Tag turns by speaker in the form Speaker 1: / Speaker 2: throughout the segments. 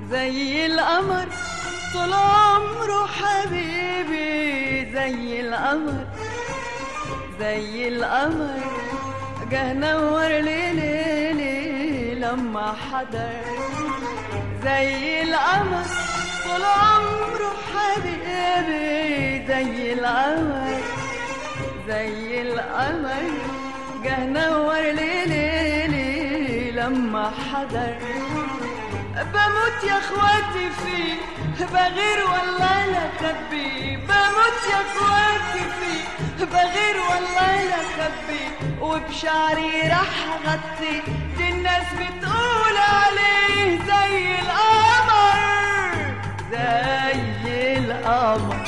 Speaker 1: زي القمر طول عمره حبيبي زي القمر زي القمر جه نور ليلي ليلي لما حضر زي القمر طول عمره حبيبي زي القمر زي القمر جه نور ليلي ليلي لما حضر بموت يا اخواتي فيه بغير والله لا خبي بموت يا اخواتي فيه بغير والله لا خبي وبشعري راح اغطي دي الناس بتقول عليه زي القمر زي القمر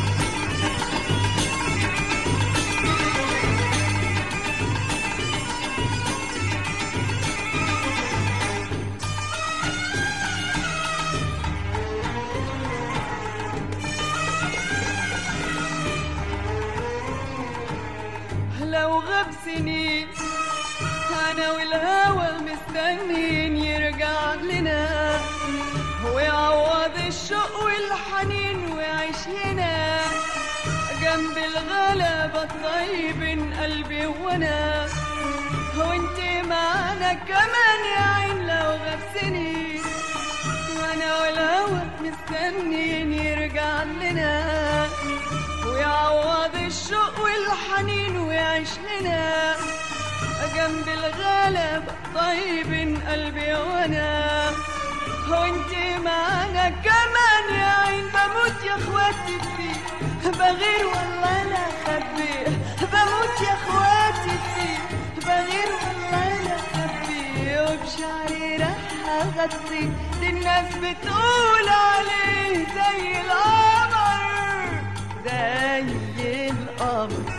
Speaker 1: لو غاب سنين انا والهوى مستنين يرجع لنا ويعوض الشوق والحنين ويعيش هنا جنب الغلبة الطيب قلبي وانا وانت معانا كمان يا عين لو غاب سنين وانا والهوى مستنين يرجع لنا ويعوض الشوق والحنين ويعيش لنا جنب الغلب طيب قلبي وانا وانت معانا كمان يا عين بموت يا اخواتي فيه بغير والله لا خبيه بموت يا اخواتي فيه بغير والله لا خبيه وبشعري راح اغطي دي الناس بتقول عليه زي القمر زي القمر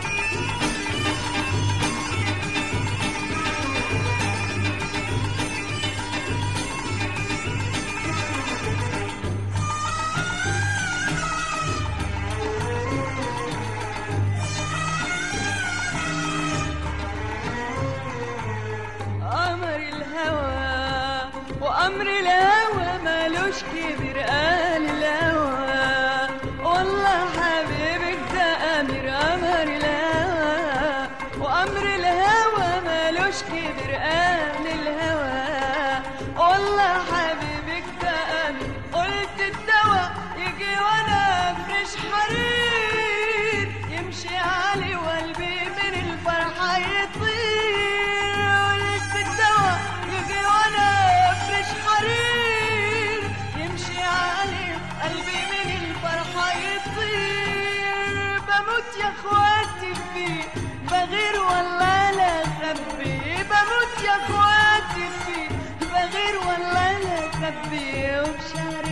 Speaker 1: قمر الهوى وأمر الهوى مالوش كبير قال الهوى والله حبيبك ده أمير قمر الهوى وأمر الهوى مالوش كبير قال الهوى والله حبيبك ده أمير قلت الدواء يجي وانا فرش حرير يمشي علي وقلبي من الفرحة يطير قلت الدواء يجي وانا فرش حرير يمشي علي قلبي من الفرحة يطير بموت يا اخواتي فيه بغير والله لا خبي بموت يا اخواتي فيه بغير والله لا خبي وبشعري